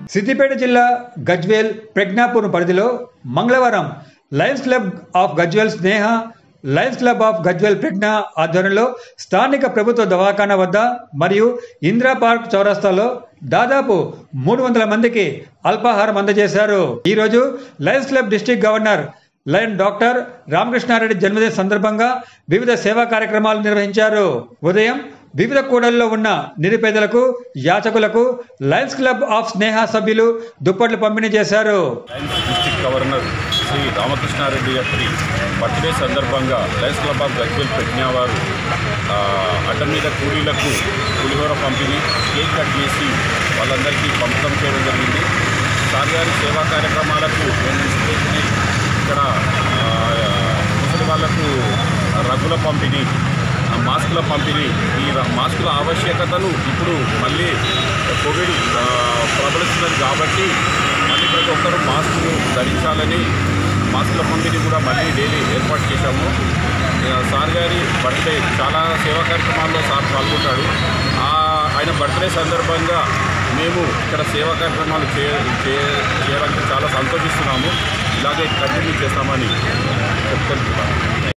సిద్దిపేట జిల్లా గజ్వేల్ ప్రజ్ఞాపూర్ పరిధిలో మంగళవారం Lions Club of Gajwel Sneha Lions Club of Gajwel Pragna ఆధ్వర్యంలో స్థానిక ప్రభుత్వ దవాఖానా వద్ద మరియు ఇందిరా పార్క్ చౌరస్తాలో దాదాపు మూడు వందల మందికి అల్పాహారం అందజేశారు ఈరోజు Lions Club district governor lion doctor Ramakrishna Reddy జన్మదిన సందర్భంగా వివిధ సేవా కార్యక్రమాలు నిర్వహించారు ఉదయం వివిధ కూడల్లో ఉన్న నిరుపేదలకు యాచకులకు లయన్స్ క్లబ్ ఆఫ్ స్నేహ సభ్యులు దుప్పట్లు పంపిణీ చేశారు Lions district governor Shri Ramakrishna Reddy గారి బర్త్డే సందర్భంగా Lions Club of Gajwel Pragna వారు ఆ, అడ్డ మీద కూలీలకు పులిహోర పంపిణీ కేక్ కట్ చేసి వాళ్ళందరికీ పంపడం చేయడం జరిగింది సార్ గారి సేవా కార్యక్రమాలకు మేము ఇన్స్పిరేషన్ అయి ఇక్కడ ఆ, ముసలి వాళ్ళకు రగ్గుల పంపిణీ ఆ, మాస్కుల పంపిణీ ఈ ర- మాస్కుల ఆవశ్యకతను ఇప్పుడు మళ్ళీ కోవిడ్ ఆ, ప్రబలుతున్నది కాబట్టి మళ్ళీ ప్రతి ఒక్కరూ మాస్కులు ధరించాలని మాస్కుల పంపిణీ కూడా మళ్ళీ డైలీ ఏర్పాటు చేశాము ఇక సార్ గారి బర్త్డే చాలా సేవా కార్యక్రమాల్లో సార్ పాల్గొంటాడు ఆ ఆయన బర్త్డే సందర్భంగా మేము ఇక్కడ సేవా కార్యక్రమాలు చేయ చేయ- చేయడానికి చాలా సంతోషిస్తున్నాము ఇలాగే కంటిన్యూ చేస్తామని చెప్పుకుంటున్నాము